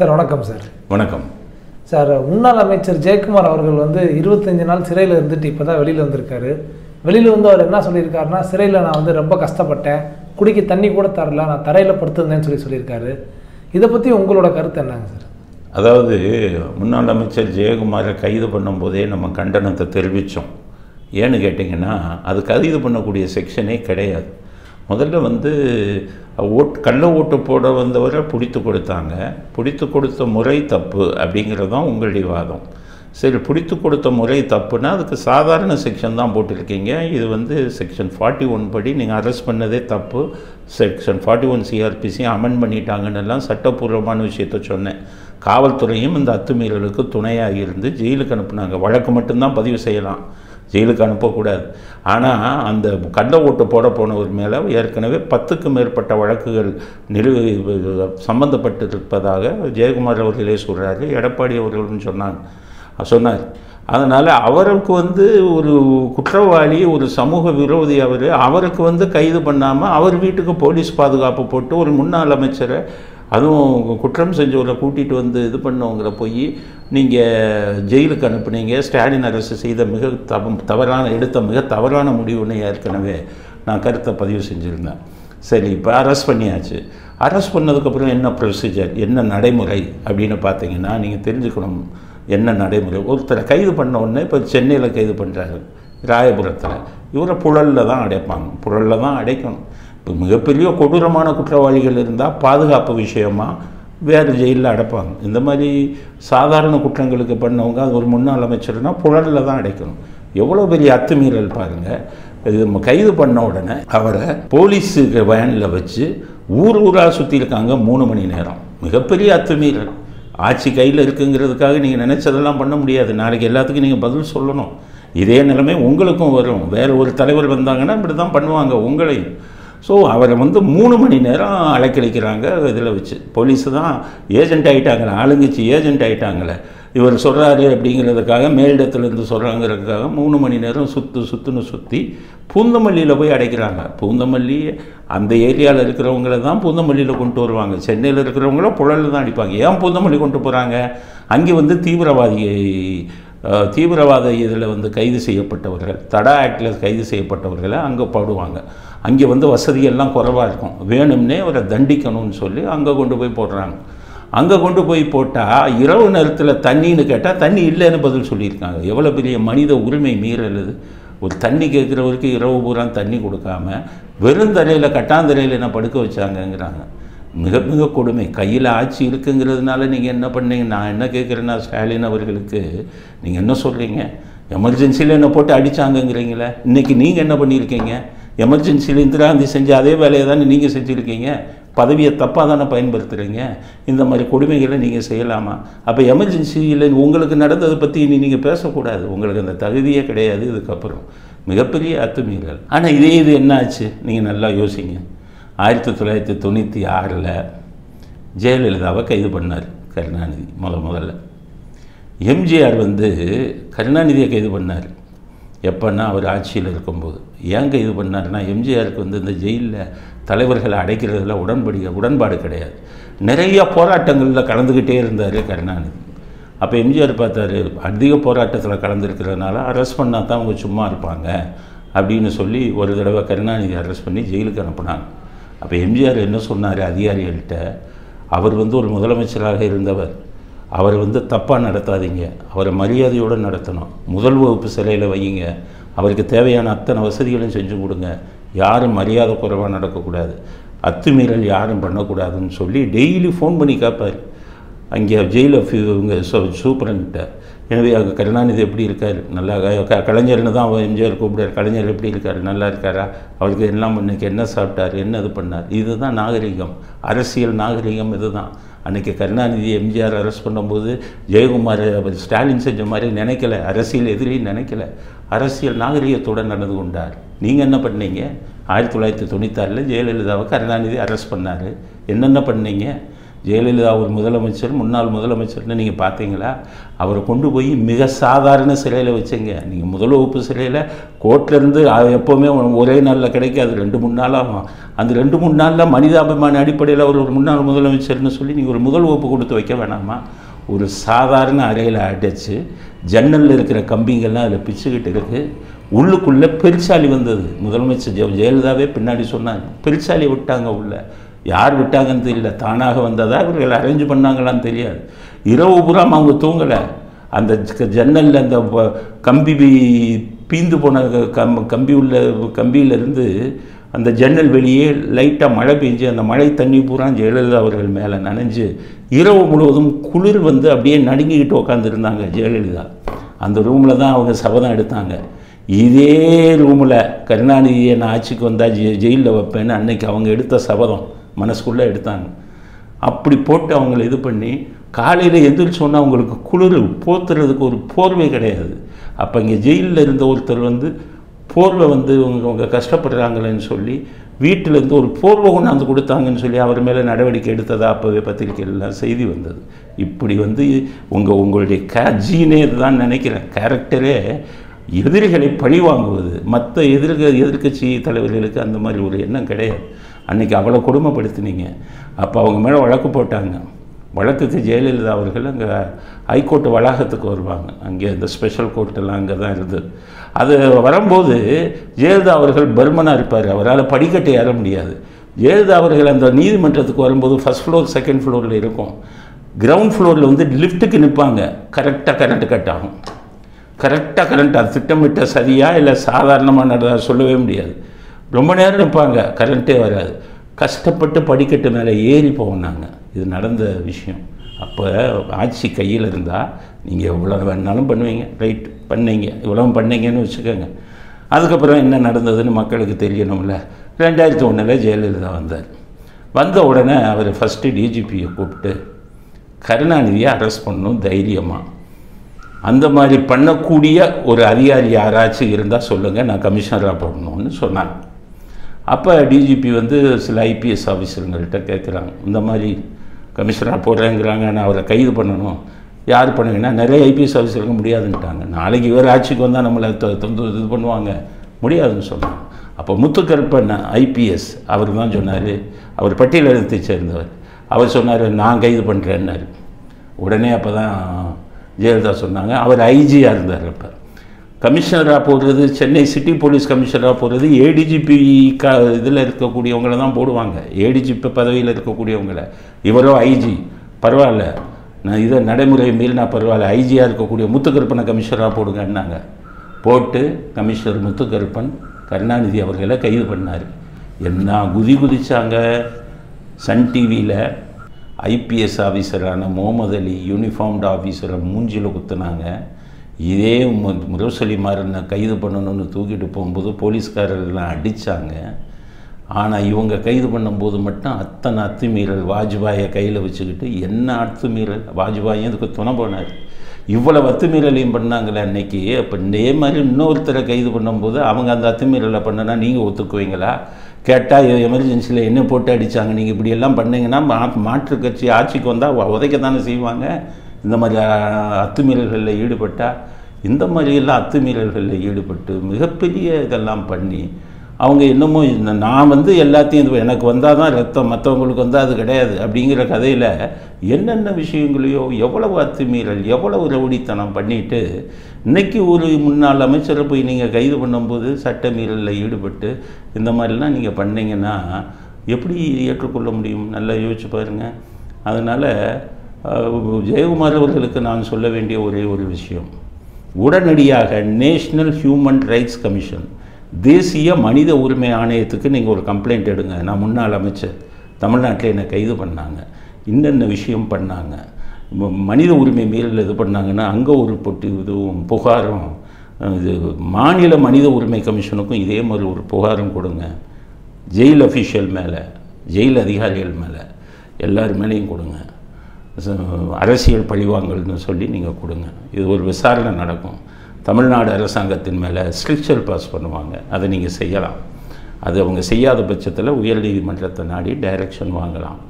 sir வணக்கம் sir வணக்கம் sir முன்னாள் அமைச்சர் ஜெயக்குமார் அவர்கள் வந்து இருபத்தஞ்சு நாள் சிறையில் இருந்துட்டு இப்போ தான் வெளியில் வந்திருக்காரு வெளியில் வந்து அவர் என்ன சொல்லியிருக்காருன்னா சிறையில் நான் வந்து ரொம்ப கஷ்டப்பட்டேன் குடிக்க தண்ணி கூட தரல நான் தரையில் படுத்திருந்தேன்னு சொல்லி சொல்லியிருக்காரு இதை பற்றி உங்களோட கருத்து என்னங்க சார் அதாவது முன்னாள் அமைச்சர் ஜெயக்குமாரை கைது பண்ணும்போதே நம்ம கண்டனத்தை தெரிவித்தோம் ஏன்னு கேட்டிங்கன்னா அது கைது பண்ணக்கூடிய செக்ஷனே கிடையாது முதல்ல வந்து ஓட் கள்ள ஓட்டு போட வந்தவரை பிடித்து கொடுத்தாங்க பிடித்து கொடுத்த முறை தப்பு அப்படிங்கிறது தான் உங்களுடைய வாதம் சரி பிடித்து கொடுத்த முறை தப்புனா அதுக்கு சாதாரண செக்ஷன் தான் போட்டிருக்கீங்க இது வந்து செக்ஷன் ஃபார்ட்டி ஒன் படி நீங்கள் அரெஸ்ட் பண்ணதே தப்பு section forty one CrPC amend பண்ணிட்டாங்கன்னு எல்லாம் சட்டப்பூர்வமான விஷயத்த சொன்னேன் காவல்துறையும் இந்த அத்துமீறலுக்கு துணையாக இருந்து ஜெயிலுக்கு அனுப்புனாங்க வழக்கு மட்டும்தான் பதிவு செய்யலாம் ஜெயிலுக்கு அனுப்பக்கூடாது ஆனால் அந்த கள்ள ஓட்டு போட போனவர் மேலே ஏற்கனவே பத்துக்கு மேற்பட்ட வழக்குகள் நிறு சம்பந்தப்பட்டிருப்பதாக ஜெயக்குமார் அவர்களே சொல்கிறாரு எடப்பாடி அவர்களும் சொன்னாங்க சொன்னார் அதனால் அவருக்கு வந்து ஒரு குற்றவாளி ஒரு சமூக விரோதி அவர் அவருக்கு வந்து கைது பண்ணாமல் அவர் வீட்டுக்கு போலீஸ் பாதுகாப்பு போட்டு ஒரு முன்னாள் அமைச்சரை அதுவும் குற்றம் செஞ்சவரை கூட்டிகிட்டு வந்து இது பண்ணவங்கள போய் நீங்கள் ஜெயிலுக்கு அனுப்புனீங்க ஸ்டாலின் அரசு செய்த மிக தவ தவறான எடுத்த மிக தவறான முடிவுன்னு ஏற்கனவே நான் கருத்தை பதிவு செஞ்சுருந்தேன் சரி இப்போ அரெஸ்ட் பண்ணியாச்சு அரெஸ்ட் பண்ணதுக்கப்புறம் என்ன ப்ரொசீஜர் என்ன நடைமுறை அப்படின்னு பார்த்தீங்கன்னா நீங்கள் தெரிஞ்சுக்கணும் என்ன நடைமுறை ஒருத்தரை கைது பண்ண உடனே இப்போ சென்னையில் கைது பண்ணுறாரு ராயபுரத்தில் இவரை புழலில் தான் அடைப்பாங்க புழலில் தான் அடைக்கணும் இப்போ மிகப்பெரிய கொடூரமான குற்றவாளிகள் இருந்தால் பாதுகாப்பு விஷயமா வேறு ஜெயிலில் அடைப்பாங்க இந்த மாதிரி சாதாரண குற்றங்களுக்கு பண்ணவங்க அது ஒரு முன்னாள் அமைச்சர்னா புழலில் தான் அடைக்கணும் எவ்வளோ பெரிய அத்துமீறல் பாருங்கள் இது நம்ம கைது பண்ண உடனே அவரை போலீஸுக்கு வேனில் வச்சு ஊர் ஊராக சுற்றிருக்காங்க மூணு மணி நேரம் மிகப்பெரிய அத்துமீறல் ஆட்சி கையில் இருக்குங்கிறதுக்காக நீங்கள் நினச்சதெல்லாம் பண்ண முடியாது நாளைக்கு எல்லாத்துக்கும் நீங்கள் பதில் சொல்லணும் இதே நிலைமை உங்களுக்கும் வரும் வேறு ஒரு தலைவர் வந்தாங்கன்னா இப்படி தான் பண்ணுவாங்க உங்களையும் ஸோ அவரை வந்து மூணு மணி நேரம் அலைக்கழிக்கிறாங்க இதில் வச்சு போலீஸு தான் ஏஜென்ட் ஆகிட்டாங்களே ஆளுங்கட்சி ஏஜென்ட் ஆகிட்டாங்களே இவர் சொல்கிறாரு அப்படிங்கிறதுக்காக மேலிடத்துலேருந்து சொல்கிறாங்கிறதுக்காக மூணு மணி நேரம் சுற்று சுற்றுன்னு சுற்றி பூந்தமல்லியில் போய் அடைக்கிறாங்க பூந்தமல்லி அந்த ஏரியாவில் இருக்கிறவங்கள தான் பூந்தமல்லியில் கொண்டு வருவாங்க சென்னையில் இருக்கிறவங்கள புழலில் தான் அடிப்பாங்க ஏன் பூந்தமல்லி கொண்டு போகிறாங்க அங்கே வந்து தீவிரவாதியை தீவிரவாத இதில் வந்து கைது செய்யப்பட்டவர்கள் தடா ஆக்டில் கைது செய்யப்பட்டவர்களை அங்கே போடுவாங்க அங்கே வந்து வசதியெல்லாம் குறைவாக இருக்கும் வேணும்னே அவரை தண்டிக்கணும்னு சொல்லி அங்கே கொண்டு போய் போடுறாங்க அங்கே கொண்டு போய் போட்டால் இரவு நேரத்தில் தண்ணின்னு கேட்டால் தண்ணி இல்லைன்னு பதில் சொல்லியிருக்காங்க எவ்வளோ பெரிய மனித உரிமை மீறல் இது ஒரு தண்ணி கேட்குறவருக்கு இரவு பூரா தண்ணி கொடுக்காம வெறும் தரையில் கட்டாந்தரையில் என்ன படுக்க வச்சாங்கங்கிறாங்க மிக மிக கொடுமை கையில் ஆட்சி இருக்குங்கிறதுனால நீங்கள் என்ன பண்ணீங்க நான் என்ன கேட்குறேன்னா ஸ்டாலின் அவர்களுக்கு நீங்கள் என்ன சொல்கிறீங்க எமர்ஜென்சியில் என்ன போட்டு அடித்தாங்கங்கிறீங்களே இன்றைக்கி நீங்கள் என்ன பண்ணியிருக்கீங்க எமர்ஜென்சியில் இந்திரா காந்தி செஞ்ச அதே வேலையை தானே நீங்கள் செஞ்சுருக்கீங்க பதவியை தப்பாக தானே பயன்படுத்துகிறீங்க இந்த மாதிரி கொடுமைகளை நீங்கள் செய்யலாமா அப்போ எமர்ஜென்சியில் உங்களுக்கு நடந்ததை பற்றி இனி நீங்கள் பேசக்கூடாது உங்களுக்கு அந்த தகுதியே கிடையாது இதுக்கப்புறம் மிகப்பெரிய அத்துமீறல் ஆனால் இதே இது என்ன ஆச்சு நீங்கள் நல்லா யோசிங்க ஆயிரத்தி தொள்ளாயிரத்தி தொண்ணூற்றி ஆறில் ஜெயலலிதாவை கைது பண்ணார் கருணாநிதி முத முதல்ல எம்ஜிஆர் வந்து கருணாநிதியை கைது பண்ணார் எப்போன்னா அவர் ஆட்சியில் இருக்கும்போது ஏன் கைது பண்ணார்னா எம்ஜிஆருக்கு வந்து இந்த ஜெயிலில் தலைவர்களை அடைக்கிறதுல உடன்படி உடன்பாடு கிடையாது நிறைய போராட்டங்களில் கலந்துக்கிட்டே இருந்தார் கருணாநிதி அப்போ எம்ஜிஆர் பார்த்தாரு அதிக போராட்டத்தில் கலந்துருக்கிறதுனால அரெஸ்ட் பண்ணால் தான் அவங்க சும்மா இருப்பாங்க அப்படின்னு சொல்லி ஒரு தடவை கருணாநிதி அரெஸ்ட் பண்ணி ஜெயிலுக்கு அனுப்புனாங்க அப்போ எம்ஜிஆர் என்ன சொன்னார் அதிகாரிகள்கிட்ட அவர் வந்து ஒரு முதலமைச்சராக இருந்தவர் அவர் வந்து தப்பாக நடத்தாதீங்க அவரை மரியாதையோடு நடத்தணும் முதல் வகுப்பு சிலையில் வையுங்க அவருக்கு தேவையான அத்தனை வசதிகளையும் செஞ்சு கொடுங்க யாரும் மரியாதை குறைவாக நடக்கக்கூடாது அத்துமீறல் யாரும் பண்ணக்கூடாதுன்னு சொல்லி டெய்லி ஃபோன் பண்ணி கேட்பார் அங்கே ஜெயிலில் இவங்க சூப்பரன்கிட்ட எனவே அங்கே கருணாநிதி எப்படி இருக்கார் நல்லா க கலைஞர்னு தான் அவர் எம்ஜிஆர் கூப்பிடார் கலைஞர் எப்படி இருக்கார் நல்லா இருக்காரா அவருக்கு எல்லாம் இன்னைக்கு என்ன சாப்பிட்டார் என்ன இது பண்ணார் இதுதான் நாகரிகம் அரசியல் நாகரிகம் இதுதான் அன்றைக்கி கருணாநிதி எம்ஜிஆர் அரெஸ்ட் பண்ணும்போது ஜெயக்குமார் ஸ்டாலின் செஞ்ச மாதிரி நினைக்கல அரசியல் எதிரி நினைக்கல அரசியல் நாகரிகத்துடன் நடந்து கொண்டார் நீங்கள் என்ன பண்ணீங்க ஆயிரத்தி தொள்ளாயிரத்தி தொண்ணூத்தாறில் ஜெயலலிதாவை கருணாநிதி அரெஸ்ட் பண்ணார் என்னென்ன பண்ணீங்க ஜெயலலிதா ஒரு முதலமைச்சர் முன்னாள் முதலமைச்சர்னு நீங்கள் பார்த்தீங்களா அவரை கொண்டு போய் மிக சாதாரண சிறையில் வச்சுங்க நீங்கள் முதல் வகுப்பு சிறையில் கோர்ட்லேருந்து எப்போவுமே ஒரே நாளில் கிடைக்காது ரெண்டு மூணு நாள் ஆகும் அந்த ரெண்டு மூணு நாளில் மனிதாபிமான அடிப்படையில் அவர் ஒரு முன்னாள் முதலமைச்சர்னு சொல்லி நீங்கள் ஒரு முதல் வகுப்பு கொடுத்து வைக்க வேணாமா ஒரு சாதாரண அறையில் அடைச்சு ஜன்னலில் இருக்கிற கம்பிங்கெல்லாம் அதில் பிச்சுக்கிட்டு இருக்கு உள்ளுக்குள்ளே பெருச்சாலி வந்தது முதலமைச்சர் ஜெய ஜெயலலிதாவே பின்னாடி சொன்னாங்க பெருச்சாலி விட்டாங்க உள்ள யார் விட்டாங்கன்னு தெரியல தானாக வந்ததா இவர்கள் அரேஞ்ச் பண்ணாங்களான்னு தெரியாது இரவு புறம் அவங்க தூங்கலை அந்த ஜ- ஜன்னல்ல அந்த வ- கம்பி பி- பீந்து போன க- கம் கம்பி உள்ள கம்பியிலிருந்து அந்த ஜன்னல் வெளியே லைட்டாக மழை பெஞ்சு அந்த மழை தண்ணி பூரா ஜெயலலிதா அவர்கள் மேலே நனைஞ்சு இரவு முழுவதும் குளிர் வந்து அப்படியே நடுங்கிக்கிட்டு உட்காந்துருந்தாங்க ஜெயலலிதா அந்த ரூமில் தான் அவங்க சபதம் எடுத்தாங்க இதே ரூமில் கருணாநிதியை நான் ஆட்சிக்கு வந்தால் ஜெ ஜெயிலில் வைப்பேன்னு அன்னைக்கு அவங்க எடுத்த சபதம் மனசுக்குள்ளே எடுத்தாங்க அப்படி போட்டு அவங்கள இது பண்ணி காலையில் எந்திரிச்சோன்னா அவங்களுக்கு குளிர் போத்துறதுக்கு ஒரு போர்வை கிடையாது அப்போ இங்கே ஜெயிலில் இருந்த ஒருத்தர் வந்து போர்வை வந்து இவங்க அவங்க கஷ்டப்படுறாங்களேன்னு சொல்லி வீட்டிலேருந்து ஒரு போர்வை கொண்டாந்து கொடுத்தாங்கன்னு சொல்லி அவர் மேலே நடவடிக்கை எடுத்ததா அப்போவே பத்திரிக்கையிலலாம் செய்தி வந்தது இப்படி வந்து உங்கள் உங்களுடைய கே ஜீனே இதுதான் நினைக்கிறேன் கேரக்டரே எதிரிகளை பழி வாங்குவது மற்ற எதிர்க எதிர்க்கட்சி தலைவர்களுக்கு அந்த மாதிரி ஒரு எண்ணம் கிடையாது அன்னைக்கு அவ்வளோ கொடுமைப்படுத்தினீங்க அப்போ அவங்க மேலே வழக்கு போட்டாங்க வழக்குக்கு ஜெயலலிதா அவர்கள் அங்கே ஹைகோர்ட் வளாகத்துக்கு வருவாங்க அங்கே இந்த ஸ்பெஷல் கோர்ட்டெல்லாம் அங்கே தான் இருந்தது அது வரும்போது ஜெயலலிதா அவர்கள் பர்மனாக இருப்பார் அவரால் படிக்கட்டு ஏற முடியாது ஜெயலலிதா அவர்கள் அந்த நீதிமன்றத்துக்கு வரும்போது ஃபர்ஸ்ட் ஃப்ளோர் செகண்ட் ஃப்ளோரில் இருக்கும் கிரவுண்ட் ஃப்ளோரில் வந்து லிஃப்ட்டுக்கு நிற்பாங்க கரெக்டாக கரண்ட் கட் ஆகும் கரெக்டாக கரண்ட் அது திட்டமிட்ட சரியா இல்லை சாதாரணமாக நடந்தா சொல்லவே முடியாது ரொம்ப நேரம் நிற்பாங்க கரண்ட்டே வராது கஷ்டப்பட்டு படிக்கட்டு மேலே ஏறி போனாங்க இது நடந்த விஷயம் அப்போ ஆட்சி கையில் இருந்தால் நீங்கள் எவ்வளோ வேணாலும் பண்ணுவீங்க ரைட் பண்ணீங்க இவ்வளோ பண்ணீங்கன்னு வச்சுக்கோங்க அதுக்கப்புறம் என்ன நடந்ததுன்னு மக்களுக்கு தெரியணும்ல ரெண்டாயிரத்தி ஒன்றில் ஜெயலலிதா வந்தார் வந்த உடனே அவர் ஃபஸ்ட்டு டிஜிபியை கூப்பிட்டு கருணாநிதியை அரெஸ்ட் பண்ணணும் தைரியமாக அந்த மாதிரி பண்ணக்கூடிய ஒரு அதிகாரி யாராச்சும் இருந்தால் சொல்லுங்கள் நான் கமிஷனராக போடணும்னு சொன்னாங்க அப்போ டிஜிபி வந்து சில ஐபிஎஸ் ஆஃபீஸருங்கள்கிட்ட கேட்குறாங்க இந்த மாதிரி கமிஷனராக போடுறேங்கிறாங்க நான் அவரை கைது பண்ணணும் யார் பண்ணுவீங்கன்னா நிறைய ஐபிஎஸ் ஆஃபீஸருங்க முடியாதுன்ட்டாங்க நாளைக்கு இவர் ஆட்சிக்கு வந்தால் நம்மளை தொ- தொந்த இது பண்ணுவாங்க முடியாதுன்னு சொன்னாங்க அப்போ முத்துக்கருப்பன் ஐபிஎஸ் அவர் தான் சொன்னார் அவர் பட்டியலத்தை சேர்ந்தவர் அவர் சொன்னார் நான் கைது பண்ணுறேன்னாரு உடனே அப்போ தான் ஜெயலலிதா சொன்னாங்க அவர் ஐஜியாக இருந்தார் அப்போ கமிஷனராக போடுறது சென்னை சிட்டி போலீஸ் கமிஷனராக போடுறது ஏடிஜிபி க இதில் இருக்கக்கூடியவங்கள தான் போடுவாங்க ஏடிஜிபி பதவியில் இருக்கக்கூடியவங்கள இவரோ ஐஜி பரவாயில்ல நான் இதை நடைமுறை மீறினா பரவாயில்ல ஐஜியாக இருக்கக்கூடிய முத்துக்கருப்பனை கமிஷனராக போடுங்கன்னாங்க போட்டு கமிஷனர் முத்துக்கருப்பன் கருணாநிதி அவர்களை கைது பண்ணார் என்ன குதி குதிச்சாங்க சன் டிவியில் ஐபிஎஸ் ஆஃபீஸரான முகமது அலி யூனிஃபார்ம்டு ஆஃபீஸரை மூஞ்சியில் குத்துனாங்க இதே மு- முரசொலி மாறனை கைது பண்ணணும்னு தூக்கிட்டு போகும்போது போலீஸ்காரர்லாம் அடித்தாங்க ஆனால் இவங்க கைது பண்ணும்போது மட்டும் அத்தனை அத்துமீறல் வாஜ்பாயை கையில் வச்சுக்கிட்டு என்ன அத்துமீறல் வாஜ்பாயும் இதுக்கு துணை போனார் இவ்வளவு அத்துமீறலையும் பண்ணாங்களே அன்னைக்கு அப்போ இதே மாதிரி இன்னொருத்தரை கைது பண்ணும்போது அவங்க அந்த அத்துமீறலை பண்ணனா நீங்கள் ஒத்துக்குவீங்களா கேட்டால் எமர்ஜென்சியில் என்ன போட்டு அடித்தாங்க நீங்கள் இப்படியெல்லாம் பண்ணீங்கன்னா மா மாற்று கட்சி ஆட்சிக்கு வந்தால் உதைக்க தானே செய்வாங்க இந்த மாதிரி அஹ், அத்துமீறல்களில் ஈடுபட்டால் இந்த மாதிரியெல்லாம் அத்துமீறல்களில் ஈடுபட்டு மிகப்பெரிய இதெல்லாம் பண்ணி அவங்க இன்னமும் இந்த நான் வந்து எல்லாத்தையும் இது எனக்கு வந்தால் தான் ரத்தம் மற்றவங்களுக்கு வந்தால் அது கிடையாது அப்படிங்கிற கதையில் என்னென்ன விஷயங்களையோ எவ்வளவு அத்துமீறல் எவ்வளவு ரவுடித்தனம் பண்ணிட்டு இன்னைக்கு ஒரு முன்னாள் அமைச்சரை போய் நீங்கள் கைது பண்ணும்போது சட்ட மீறலில் ஈடுபட்டு இந்த மாதிரிலாம் நீங்கள் பண்ணீங்கன்னா எப்படி ஏற்றுக்கொள்ள முடியும் நல்லா யோசிச்சு பாருங்கள் அதனால் ஜெயக்குமார் அவர்களுக்கு நான் சொல்ல வேண்டிய ஒரே ஒரு விஷயம் உடனடியாக நேஷ்னல் ஹியூமன் ரைட்ஸ் கமிஷன் தேசிய மனித உரிமை ஆணையத்துக்கு நீங்கள் ஒரு கம்ப்ளைண்ட் எடுங்க நான் முன்னாள் அமைச்சர் தமிழ்நாட்டில் என்னை கைது பண்ணாங்க இன்னென்ன விஷயம் பண்ணாங்க ம- மனித உரிமை மீறல் இது பண்ணாங்கன்னா அங்கே ஒரு பொட்டி இதுவும் புகாரும் அஹ், இது மாநில மனித உரிமை கமிஷனுக்கும் இதே மாதிரி ஒரு புகாரும் கொடுங்க ஜெயில் அஃபிஷியல் மேலே ஜெயில் அதிகாரிகள் மேலே எல்லார் மேலேயும் கொடுங்க ச- அரசியல் பழிவாங்கல்னு சொல்லி நீங்கள் கொடுங்க இது ஒரு விசாரணை நடக்கும் தமிழ்நாடு அரசாங்கத்தின் மேலே ஸ்ட்ரிக்சர் பாஸ் பண்ணுவாங்க அதை நீங்கள் செய்யலாம் அது அவங்க செய்யாத பட்சத்தில் உயர்நீதிமன்றத்தை நாடி டைரக்ஷன் வாங்கலாம்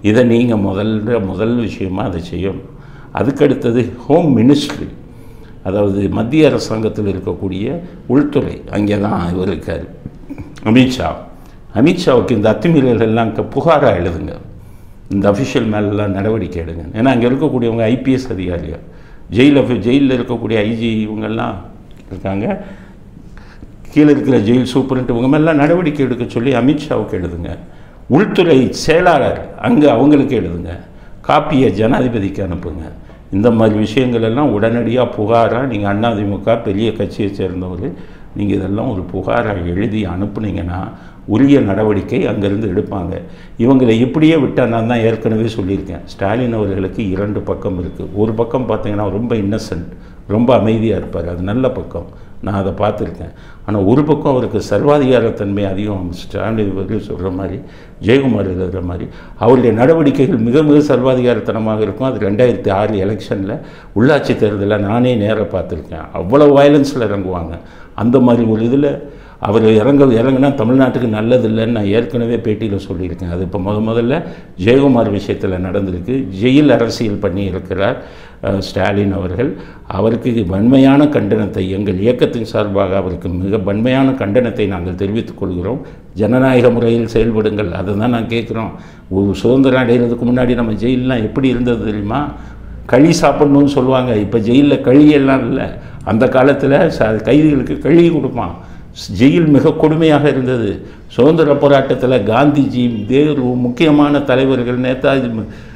இதை நீங்கள் முதல்ல முதல் விஷயமா அதை செய்யணும் அதுக்கடுத்தது ஹோம் மினிஸ்ட்ரி அதாவது மத்திய அரசாங்கத்தில் இருக்கக்கூடிய உள்துறை அங்கே தான் இவர் இருக்கார் அமித்ஷா அமித்ஷாவுக்கு இந்த அத்துமீறல்கள் எல்லாம் க- புகாரா எழுதுங்க இந்த அஃபிஷியல் மேலெல்லாம் நடவடிக்கை எடுங்க ஏன்னா அங்கே இருக்கக்கூடியவங்க ஐபிஎஸ் அதிகாரிகள் ஜெயில் ஜெயிலில் இருக்கக்கூடிய ஐஜி இவங்கெல்லாம் இருக்காங்க கீழே இருக்கிற ஜெயில் சூப்பரண்ட் இவங்க மேலாம் நடவடிக்கை எடுக்க சொல்லி அமித்ஷாவுக்கு எழுதுங்க உள்துறை செயலாளர் அங்கே அவங்களுக்கு எழுதுங்க காப்பியை ஜனாதிபதிக்கு அனுப்புங்க இந்த மாதிரி விஷயங்கள் எல்லாம் உடனடியாக புகாராக நீங்கள் அதிமுக பெரிய கட்சியை சேர்ந்தவர் நீங்கள் இதெல்லாம் ஒரு புகாராக எழுதி அனுப்புனீங்கன்னா உரிய நடவடிக்கை அங்கேருந்து எடுப்பாங்க இவங்களை இப்படியே விட்டால் நான் தான் ஏற்கனவே சொல்லியிருக்கேன் ஸ்டாலின் அவர்களுக்கு இரண்டு பக்கம் இருக்குது ஒரு பக்கம் பார்த்தீங்கன்னா ரொம்ப இன்னசென்ட் ரொம்ப அமைதியாக இருப்பார் அது நல்ல பக்கம் நான் அதை பார்த்துருக்கேன் ஆனால் ஒரு பக்கம் அவருக்கு சர்வாதிகாரத்தன்மை அதிகம் ஸ்டாலின் இவர்கள் சொல்கிற மாதிரி ஜெயக்குமார் எழுதுகிற மாதிரி அவருடைய நடவடிக்கைகள் மிக மிக சர்வாதிகாரத்தனமாக இருக்கும் அது ரெண்டாயிரத்தி ஆறு எலெக்ஷனில் உள்ளாட்சி தேர்தலில் நானே நேராக பார்த்துருக்கேன் அவ்வளோ வயலன்ஸில் இறங்குவாங்க அந்த மாதிரி ஒரு இதில் அவர் இறங்க இறங்குனா தமிழ்நாட்டுக்கு நல்லதில்லைன்னு நான் ஏற்கனவே பேட்டியில் சொல்லியிருக்கேன் அது இப்போ முத முதல்ல ஜெயக்குமார் விஷயத்தில் நடந்திருக்கு ஜெயில் அரசியல் பண்ணி இருக்கிறார் அஹ், ஸ்டாலின் அவர்கள் அவருக்கு வன்மையான கண்டனத்தை எங்கள் இயக்கத்தின் சார்பாக அவருக்கு மிக வன்மையான கண்டனத்தை நாங்கள் தெரிவித்துக் கொள்கிறோம் ஜனநாயக முறையில் செயல்படுங்கள் அதை தான் நான் கேட்குறோம் ஒரு சுதந்திரம் அடைகிறதுக்கு முன்னாடி நம்ம ஜெயிலெலாம் எப்படி இருந்தது தெரியுமா களி சாப்பிடணும்னு சொல்லுவாங்க இப்போ ஜெயிலில் களி எல்லாம் இல்லை அந்த காலத்தில் ச கைதிகளுக்கு களி கொடுப்பான் ஜெயில் மிக கொடுமையாக இருந்தது சுதந்திர போராட்டத்தில் காந்திஜி நேரு முக்கியமான தலைவர்கள் நேதாஜி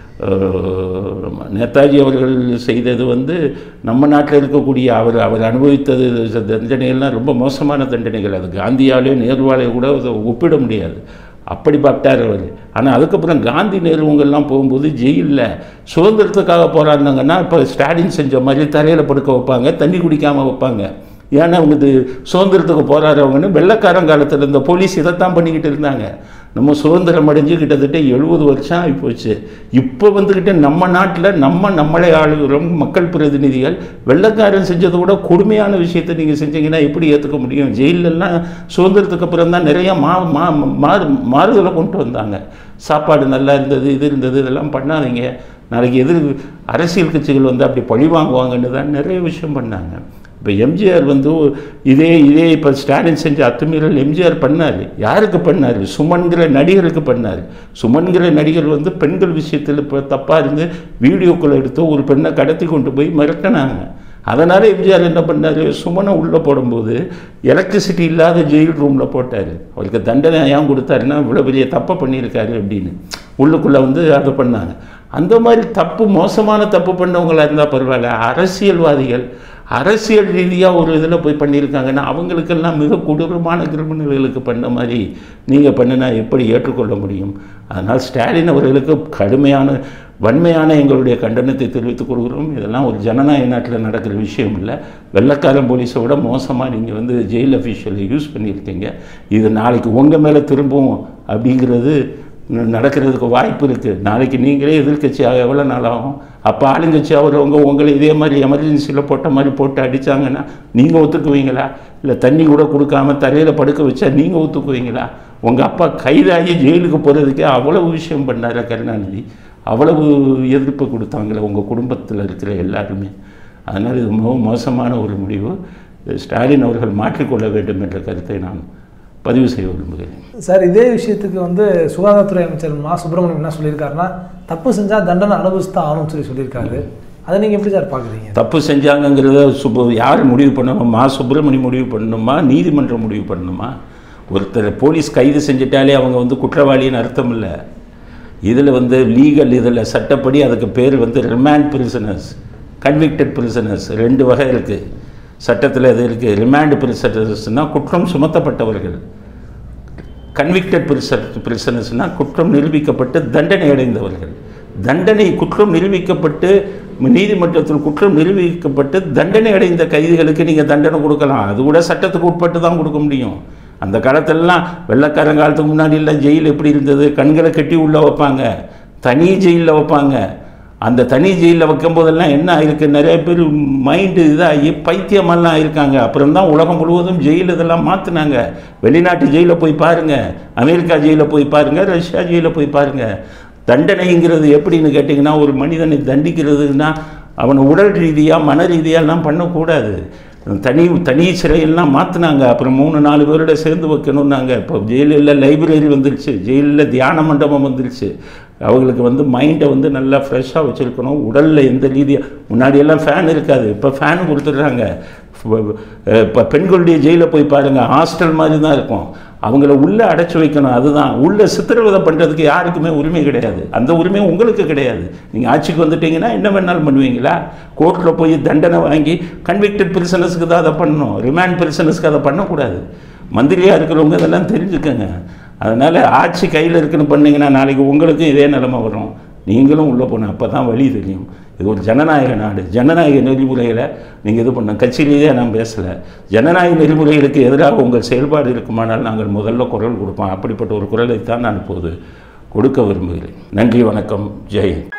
அஹ், நேதாஜி அவர்கள் செய்தது வந்து நம்ம நாட்டில் இருக்கக்கூடிய அவர் அவர் அனுபவித்தது தண்டனைகள்லாம் ரொம்ப மோசமான தண்டனைகள் அது காந்தியாலேயோ நேருவாலேயோ கூட அதை ஒப்பிட முடியாது அப்படி பார்த்தார் அவர் ஆனால் அதுக்கப்புறம் காந்தி நேருவங்கெல்லாம் போகும்போது ஜெயிலில் சுதந்திரத்துக்காக போராடினாங்கன்னா இப்போ ஸ்டாலின் செஞ்ச மாதிரி தரையில் படுக்க வைப்பாங்க தண்ணி குடிக்காமல் வைப்பாங்க ஏன்னா அவங்க இது சுதந்திரத்துக்கு போராடுறவங்கன்னு வெள்ளைக்காரன் காலத்தில் இந்த போலீஸ் இதைத்தான் பண்ணிக்கிட்டு இருந்தாங்க நம்ம சுதந்திரம் அடைஞ்சு கிட்டத்தட்ட எழுபது வருஷம் ஆகிப்போச்சு இப்போ வந்துக்கிட்டு நம்ம நாட்டில் நம்ம நம்மளே ஆளுகிறோம் மக்கள் பிரதிநிதிகள் வெள்ளைக்காரன் செஞ்சதை விட கொடுமையான விஷயத்தை நீங்கள் செஞ்சீங்கன்னா எப்படி ஏற்றுக்க முடியும் ஜெயிலெல்லாம் சுதந்திரத்துக்கு அப்புறம் தான் நிறைய மா மா மாறு மாறுதலை கொண்டு வந்தாங்க சாப்பாடு நல்லா இருந்தது இது இருந்தது இதெல்லாம் பண்ணாதீங்க நாளைக்கு எதிர் அரசியல் கட்சிகள் வந்து அப்படி பழி வாங்குவாங்கன்னு தான் நிறைய விஷயம் பண்ணாங்க இப்போ எம்ஜிஆர் வந்து இதே இதே இப்போ ஸ்டாலின் செஞ்ச அத்துமீறல் எம்ஜிஆர் பண்ணார் யாருக்கு பண்ணார் சுமன்கிற நடிகருக்கு பண்ணார் சுமன்கிற நடிகர் வந்து பெண்கள் விஷயத்தில் இப்போ தப்பாக இருந்து வீடியோக்கள் எடுத்து ஒரு பெண்ணை கடத்தி கொண்டு போய் மிரட்டினாங்க அதனால் எம்ஜிஆர் என்ன பண்ணார் சுமனை உள்ளே போடும்போது எலக்ட்ரிசிட்டி இல்லாத ஜெயில் ரூமில் போட்டார் அவருக்கு தண்டனை ஏன் கொடுத்தாருன்னா இவ்வளோ பெரிய தப்பை பண்ணியிருக்காரு அப்படின்னு உள்ளுக்குள்ளே வந்து அதை பண்ணாங்க அந்த மாதிரி தப்பு மோசமான தப்பு பண்ணவங்களா இருந்தால் பரவாயில்ல அரசியல்வாதிகள் அரசியல் ரீதியாக ஒரு இதில் போய் பண்ணியிருக்காங்கன்னா அவங்களுக்கெல்லாம் மிக கொடூரமான கிரிமினல்களுக்கு பண்ண மாதிரி நீங்கள் பண்ணினா எப்படி ஏற்றுக்கொள்ள முடியும் அதனால் ஸ்டாலின் அவர்களுக்கு கடுமையான வன்மையான எங்களுடைய கண்டனத்தை தெரிவித்துக் கொள்கிறோம் இதெல்லாம் ஒரு ஜனநாயக நாட்டில் நடக்கிற விஷயம் இல்லை வெள்ளக்காரன் போலீஸை விட மோசமாக நீங்கள் வந்து ஜெயில் அஃபீஷியலை யூஸ் பண்ணியிருக்கீங்க இது நாளைக்கு உங்கள் மேலே திரும்பவும் அப்படிங்கிறது ந- நடக்கிறதுக்கு வாய்ப்பு இருக்குது நாளைக்கு நீங்களே எதிர்க்கட்சியாக எவ்வளோ நாள் ஆகும் அப்போ ஆளுங்கட்சி அவரவங்க உங்களை இதே மாதிரி எமர்ஜென்சியில் போட்ட மாதிரி போட்டு அடித்தாங்கன்னா நீங்கள் ஒத்துக்குவீங்களா இல்லை தண்ணி கூட கொடுக்காம தரையில் படுக்க வச்சா நீங்கள் ஒத்துக்குவீங்களா உங்கள் அப்பா கைதாகி ஜெயிலுக்கு போகிறதுக்கே அவ்வளவு விஷயம் பண்ணார கருணாநிதி அவ்வளவு எதிர்ப்பு கொடுத்தாங்களே உங்கள் குடும்பத்தில் இருக்கிற எல்லாருமே அதனால் இது மிகவும் மோசமான ஒரு முடிவு இது ஸ்டாலின் அவர்கள் மாற்றிக்கொள்ள வேண்டும் என்ற கருத்தை நான் பதிவு செய்ய விரும்புகிறேன் சார் இதே விஷயத்துக்கு வந்து சுகாதாரத்துறை அமைச்சர் மா சுப்பிரமணியம் என்ன சொல்லியிருக்காருன்னா தப்பு செஞ்சால் தண்டனை அனுபவிச்சு தான் ஆகணும்னு சொல்லி சொல்லியிருக்காரு அதை நீங்கள் எப்படி சார் பார்க்குறீங்க தப்பு செஞ்சாங்கங்கிறத சுப்பு யார் முடிவு பண்ணணும் மா சுப்பிரமணி முடிவு பண்ணணுமா நீதிமன்றம் முடிவு பண்ணணுமா ஒருத்தர் போலீஸ் கைது செஞ்சிட்டாலே அவங்க வந்து குற்றவாளின்னு அர்த்தம் இல்லை இதில் வந்து லீகல் இதில் சட்டப்படி அதுக்கு பேர் வந்து ரிமாண்ட் பிரிசனர்ஸ் கன்விக்டட் பிரிசனர்ஸ் ரெண்டு வகை இருக்குது சட்டத்தில் இது இருக்குது ரிமாண்ட் பிரிசனர்ஸ்னால் குற்றம் சுமத்தப்பட்டவர்கள் கன்விக்டட் பிரிசர் பிரிசனர்ஸ்னால் குற்றம் நிரூபிக்கப்பட்டு தண்டனை அடைந்தவர்கள் தண்டனை குற்றம் நிரூபிக்கப்பட்டு நீதிமன்றத்தில் குற்றம் நிரூபிக்கப்பட்டு தண்டனை அடைந்த கைதிகளுக்கு நீங்கள் தண்டனை கொடுக்கலாம் அது கூட சட்டத்துக்கு உட்பட்டு தான் கொடுக்க முடியும் அந்த காலத்திலலாம் வெள்ளைக்காரன் காலத்துக்கு முன்னாடி எல்லாம் ஜெயில் எப்படி இருந்தது கண்களை கட்டி உள்ளே வைப்பாங்க தனி ஜெயிலில் வைப்பாங்க அந்த தனி ஜெயிலில் வைக்கும் போதெல்லாம் என்ன ஆயிருக்கு நிறைய பேர் மைண்டு இதாகி பைத்தியமெல்லாம் ஆயிருக்காங்க அப்புறம் தான் உலகம் முழுவதும் ஜெயில் இதெல்லாம் மாற்றினாங்க வெளிநாட்டு ஜெயிலில் போய் பாருங்கள் அமெரிக்கா ஜெயிலில் போய் பாருங்கள் ரஷ்யா ஜெயிலில் போய் பாருங்கள் தண்டனைங்கிறது எப்படின்னு கேட்டிங்கன்னா ஒரு மனிதனை தண்டிக்கிறதுன்னா அவனை உடல் ரீதியாக மன ரீதியாலாம் பண்ணக்கூடாது தனி தனி சிறையெல்லாம் மாற்றினாங்க அப்புறம் மூணு நாலு பேரோட சேர்ந்து வைக்கணும்னாங்க இப்போ ஜெயிலில் லைப்ரரி வந்துருச்சு ஜெயிலில் தியான மண்டபம் வந்துருச்சு அவங்களுக்கு வந்து மைண்டை வந்து நல்லா ஃப்ரெஷ்ஷாக வச்சுருக்கணும் உடலில் எந்த ரீதியாக முன்னாடியெல்லாம் ஃபேன் இருக்காது இப்போ ஃபேன் கொடுத்துட்றாங்க இப்போ பெண்களுடைய ஜெயிலில் போய் பாருங்கள் ஹாஸ்டல் மாதிரி தான் இருக்கும் அவங்கள உள்ளே அடைச்சி வைக்கணும் அதுதான் உள்ளே சித்திரவதை பண்ணுறதுக்கு யாருக்குமே உரிமை கிடையாது அந்த உரிமை உங்களுக்கு கிடையாது நீங்கள் ஆட்சிக்கு வந்துட்டீங்கன்னா என்ன வேணாலும் பண்ணுவீங்களா கோர்ட்டில் போய் தண்டனை வாங்கி கன்விக்டட் பிரிசனஸ்க்கு தான் அதை பண்ணணும் ரிமாண்ட் பிரிசனஸ்க்கு அதை பண்ணக்கூடாது மந்திரியாக இருக்கிறவங்க இதெல்லாம் தெரிஞ்சுக்கங்க அதனால் ஆட்சி கையில் இருக்குன்னு பண்ணீங்கன்னா நாளைக்கு உங்களுக்கும் இதே நிலைமை வரும் நீங்களும் உள்ளே போகணும் அப்போ தான் வழி தெரியும் இது ஒரு ஜனநாயக நாடு ஜனநாயக நெறிமுறைகளை நீங்கள் இது பண்ண கட்சியிலேயே நான் பேசலை ஜனநாயக நெறிமுறைகளுக்கு எதிராக உங்கள் செயல்பாடு இருக்குமானால் நாங்கள் முதல்ல குரல் கொடுப்போம் அப்படிப்பட்ட ஒரு குரலை தான் நான் இப்போது கொடுக்க விரும்புகிறேன் நன்றி வணக்கம் ஜெய் ஹிந்த்